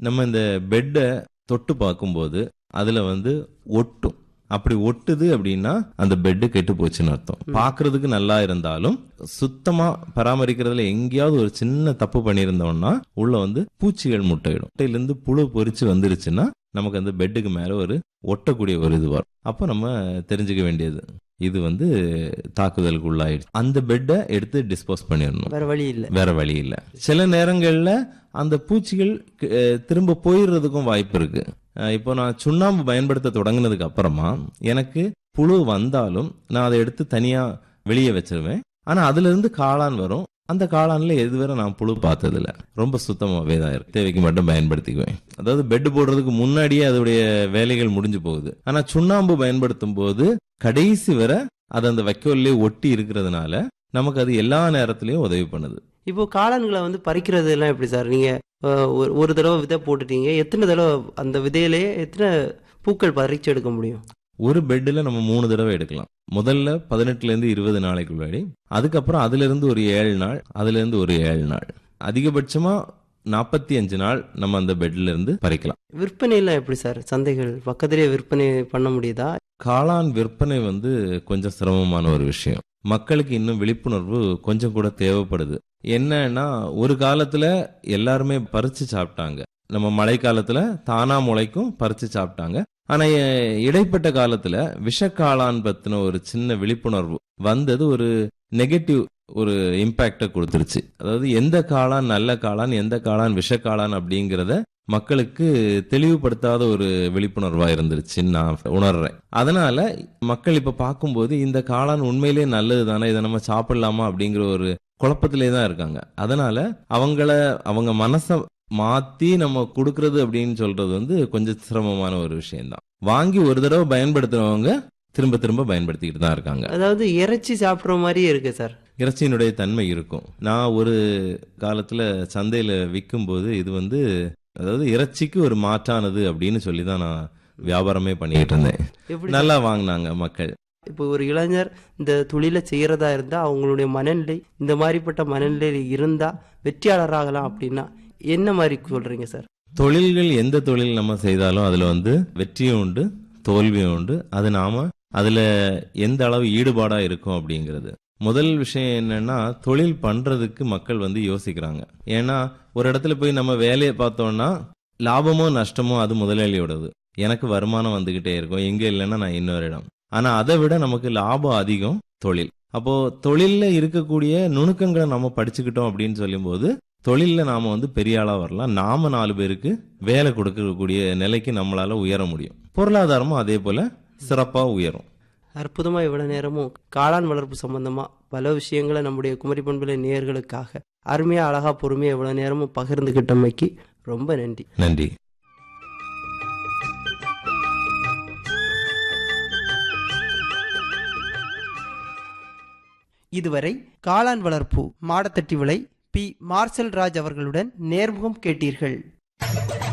நம்ம இந்த பெட்டை தொட்டு பார்க்கும்போது அதுல வந்து ஒட்டும் அப்படி ஒட்டுது அப்படின்னா அந்த பெட்டு கெட்டு போச்சுன்னு அர்த்தம் பார்க்கிறதுக்கு நல்லா இருந்தாலும் சுத்தமா பராமரிக்கிறதுல எங்கேயாவது ஒரு சின்ன தப்பு பண்ணியிருந்தோம்னா உள்ள வந்து பூச்சிகள் முட்டையிடும் முட்டையிலிருந்து புழு பொரிச்சு வந்துருச்சுன்னா நமக்கு அந்த பெட்டுக்கு மேல ஒரு ஒட்டக்கூடிய ஒரு இது வரும் அப்போ நம்ம தெரிஞ்சுக்க வேண்டியது இது வந்து தாக்குதலுக்கு உள்ளாயிடுச்சு அந்த பெட்டை எடுத்து டிஸ்போஸ் பண்ணிடணும் வேற வழி இல்ல வேற வழி இல்ல சில நேரங்கள்ல அந்த பூச்சிகள் அஹ், திரும்ப போயிடுறதுக்கும் வாய்ப்பு இருக்கு அஹ், இப்போ நான் சுண்ணாம்பு பயன்படுத்த தொடங்குனதுக்கு அப்புறமா எனக்கு புழு வந்தாலும் நான் அதை எடுத்து தனியா வெளியே வச்சிருவேன் ஆனா அதுல இருந்து காளான் வரும் அந்த காளான்ல எதுவரை நான் புழு பார்த்ததில்ல ரொம்ப சுத்தமாவே தான் இருக்கு தேவைக்கு மட்டும் பயன்படுத்திக்குவேன் அதாவது பெட் போடுறதுக்கு முன்னாடியே அதோடைய வேலைகள் முடிஞ்சு போகுது ஆனா சுண்ணாம்பு பயன்படுத்தும் போது கடைசி வரை அது அந்த வைக்கோல்லே ஒட்டி இருக்கிறதுனால நமக்கு அது எல்லா நேரத்திலயும் உதவி பண்ணுது இப்போ காளான்களை வந்து பறிக்கிறது எல்லாம் எப்படி சார் நீங்க அஹ், ஒரு ஒரு தடவை விதை போட்டுட்டீங்க எத்தனை தடவை அந்த விதையிலேயே எத்தனை பூக்கள் பறிச்சு எடுக்க முடியும் ஒரு பெட்டில் நம்ம மூணு தடவை எடுக்கலாம் முதல்ல பதினெட்டுல இருந்து இருபது நாளைக்குள்ளாடி அதுக்கப்புறம் அதுல இருந்து ஒரு ஏழு நாள் அதுல இருந்து ஒரு ஏழு நாள் அதிகபட்சமா நாற்பத்தி அஞ்சு நாள் நம்ம அந்த பெட்ல இருந்து பறிக்கலாம் விற்பனை எல்லாம் எப்படி சார் சந்தைகள் பக்கத்திலேயே விற்பனை பண்ண முடியுதா காளான் விற்பனை வந்து கொஞ்சம் சிரமமான ஒரு விஷயம் மக்களுக்கு இன்னும் விழிப்புணர்வு கொஞ்சம் கூட தேவைப்படுது என்னன்னா ஒரு காலத்துல எல்லாருமே பறிச்சு சாப்பிட்டாங்க நம்ம மழை காலத்துல தானா முளைக்கும் பறிச்சு சாப்பிட்டாங்க ஆனா எ- இடைப்பட்ட காலத்துல விஷக்காளான் பத்தின ஒரு சின்ன விழிப்புணர்வு வந்தது ஒரு நெகட்டிவ் ஒரு இம்பாக்ட கொடுத்துருச்சு அதாவது எந்த காளான் நல்ல காளான் எந்த காளான் விஷக்காளான் அப்படிங்கறத மக்களுக்கு தெளிவுபடுத்தாத ஒரு விழிப்புணர்வா இருந்துருச்சுன்னு நான் உணர்றேன் அதனால மக்கள் இப்ப பார்க்கும்போது இந்த காளான் உண்மையிலேயே நல்லது தானே இதை நம்ம சாப்பிடலாமா அப்படிங்கிற ஒரு குழப்பத்திலே தான் இருக்காங்க அதனால அவங்கள அவங்க மனச மாத்தி நம்ம கொடுக்கறது அப்படின்னு சொல்றது வந்து கொஞ்சம் சிரமமான ஒரு விஷயம்தான் வாங்கி ஒரு தடவை பயன்படுத்துறவங்க திரும்ப திரும்ப பயன்படுத்திக்கிட்டு தான் இருக்காங்க அதாவது இறைச்சி சாப்பிட்ற மாதிரியே இருக்கு சார் இறைச்சியினுடைய தன்மை இருக்கும் நான் ஒரு காலத்துல சந்தையில விற்கும்போது இது வந்து அதாவது இறைச்சிக்கு ஒரு மாற்றானது அப்படின்னு சொல்லி தான் நான் வியாபாரமே பண்ணிக்கிட்டு இருந்தேன் எப்படி நல்லா வாங்கினாங்க மக்கள் இப்போ ஒரு இளைஞர் இந்த தொழிலை செய்யறதா இருந்தா அவங்களுடைய மனநிலை இந்த மாதிரிப்பட்ட மனநிலையில் இருந்தா வெற்றியாளராகலாம் அப்படின்னா என்ன மாதிரி சொல்றீங்க சார் தொழில்கள் எந்த தொழில் நம்ம செய்தாலும் அதுல வந்து வெற்றியும் உண்டு தோல்வியும் உண்டு அது நாம அதுல எந்த அளவு ஈடுபாடா இருக்கும் அப்படிங்கிறது முதல் விஷயம் என்னன்னா தொழில் பண்றதுக்கு மக்கள் வந்து யோசிக்கிறாங்க ஏன்னா ஒரு இடத்துல போய் நம்ம வேலையை பார்த்தோம்னா லாபமோ நஷ்டமோ அது முதலாளியோடது எனக்கு வருமானம் வந்துகிட்டே இருக்கும் எங்க இல்லைன்னா நான் இன்னொரு இடம் ஆனா அதை விட நமக்கு லாபம் அதிகம் தொழில் அப்போ தொழில்ல இருக்கக்கூடிய நுணுக்கங்களை நம்ம படிச்சுக்கிட்டோம் அப்படின்னு சொல்லும்போது தொழில்ல நாம வந்து பெரிய ஆளா வரலாம் நாம நாலு பேருக்கு வேலை கொடுக்கக்கூடிய நிலைக்கு நம்மளால உயர முடியும் பொருளாதாரமும் அதே போல சிறப்பா உயரும் அற்புதமா இவ்வளவு நேரமும் காளான் வளர்ப்பு சம்பந்தமா பல விஷயங்களை நம்முடைய குமரி பண்புல நேயர்களுக்காக அருமையா அழகா பொறுமையா இவ்வளவு நேரமும் பகிர்ந்துகிட்டமைக்கு ரொம்ப நன்றி நன்றி இதுவரை காளான் வளர்ப்பு மாடத்தட்டி விளை பி மார்சல் ராஜ் அவர்களுடன் நேர்முகம் கேட்டீர்கள்